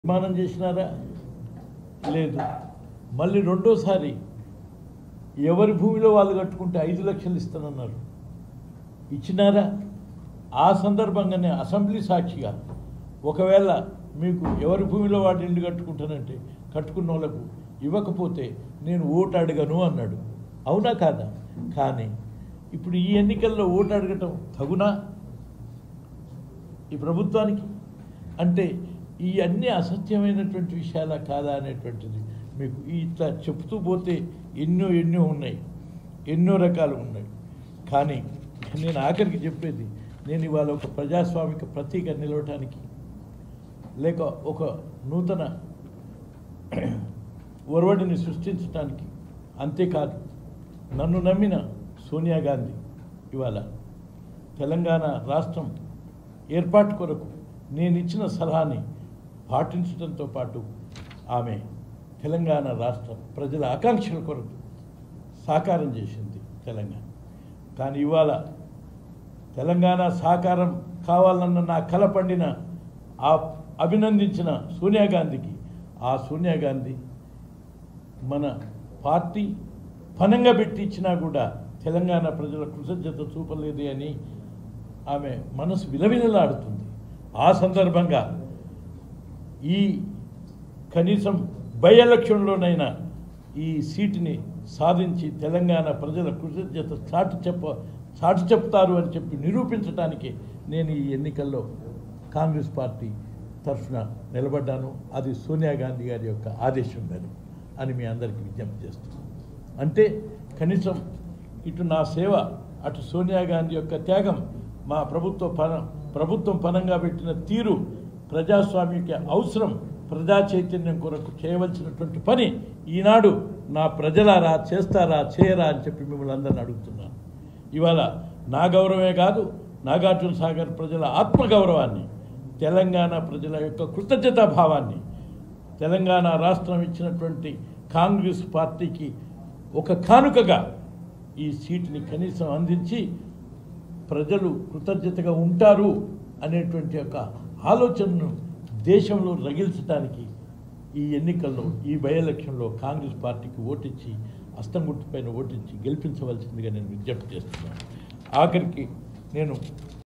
నిర్మాణం చేసినారా లేదు మళ్ళీ రెండోసారి ఎవరి భూమిలో వాళ్ళు కట్టుకుంటే ఐదు లక్షలు ఇస్తానన్నారు ఇచ్చినారా ఆ సందర్భంగానే అసెంబ్లీ సాక్షిగా ఒకవేళ మీకు ఎవరి భూమిలో వాడు ఇల్లు కట్టుకుంటానంటే కట్టుకున్న వాళ్ళకు ఇవ్వకపోతే నేను ఓటు అడగను అన్నాడు అవునా కాదా కానీ ఇప్పుడు ఈ ఎన్నికల్లో ఓటు అడగటం తగునా ఈ ప్రభుత్వానికి అంటే ఈ అన్ని అసత్యమైనటువంటి విషయాలా కాదా అనేటువంటిది మీకు ఇట్లా చెప్తూ పోతే ఎన్నో ఎన్నో ఉన్నాయి ఎన్నో రకాలు ఉన్నాయి కానీ నేను ఆఖరికి చెప్పేది నేను ఇవాళ ఒక ప్రజాస్వామిక ప్రతీక నిలవటానికి లేక ఒక నూతన ఒరవడిని సృష్టించడానికి అంతేకాదు నన్ను నమ్మిన సోనియా గాంధీ ఇవాళ తెలంగాణ రాష్ట్రం ఏర్పాటు కొరకు నేను ఇచ్చిన సలహాని పాటించడంతో పాటు ఆమె తెలంగాణ రాష్ట్ర ప్రజల ఆకాంక్షల కొరకు సాకారం చేసింది తెలంగాణ కానీ ఇవాళ తెలంగాణ సాకారం కావాలన్న నా కల పండిన ఆ అభినందించిన సోనియా గాంధీకి ఆ సోనియా గాంధీ మన పార్టీ పనంగా పెట్టి ఇచ్చినా కూడా తెలంగాణ ప్రజల కృతజ్ఞత చూపలేదు అని ఆమె మనసు విలవిలలాడుతుంది ఆ సందర్భంగా ఈ కనీసం బై ఎలక్షన్లోనైనా ఈ సీటుని సాధించి తెలంగాణ ప్రజల కృతజ్ఞత చాటు చెప్ప చాటు చెప్తారు అని చెప్పి నిరూపించడానికి నేను ఈ ఎన్నికల్లో కాంగ్రెస్ పార్టీ తరఫున నిలబడ్డాను అది సోనియా గాంధీ గారి యొక్క ఆదేశం మేరకు అని మీ అందరికీ విజ్ఞప్తి చేస్తున్నాను అంటే కనీసం ఇటు నా సేవ అటు సోనియా గాంధీ యొక్క త్యాగం మా ప్రభుత్వ పన ప్రభుత్వం పనంగా పెట్టిన తీరు ప్రజాస్వామ్యకి అవసరం ప్రజా చైతన్యం కొరకు చేయవలసినటువంటి పని ఈనాడు నా ప్రజలారా చేస్తారా చేయరా అని చెప్పి మిమ్మల్ని అందరిని అడుగుతున్నాను ఇవాళ నా గౌరవమే కాదు నాగార్జున సాగర్ ప్రజల ఆత్మగౌరవాన్ని తెలంగాణ ప్రజల యొక్క కృతజ్ఞతా భావాన్ని తెలంగాణ రాష్ట్రం ఇచ్చినటువంటి కాంగ్రెస్ పార్టీకి ఒక కానుకగా ఈ సీటుని కనీసం అందించి ప్రజలు కృతజ్ఞతగా ఉంటారు అనేటువంటి ఒక ఆలోచనను దేశంలో రగిల్చడానికి ఈ ఎన్నికల్లో ఈ బై ఎలక్షన్లో కాంగ్రెస్ పార్టీకి ఓటించి అస్తం గుర్తుపైన ఓటించి గెలిపించవలసిందిగా నేను విజ్ఞప్తి చేస్తున్నాను ఆఖరికి నేను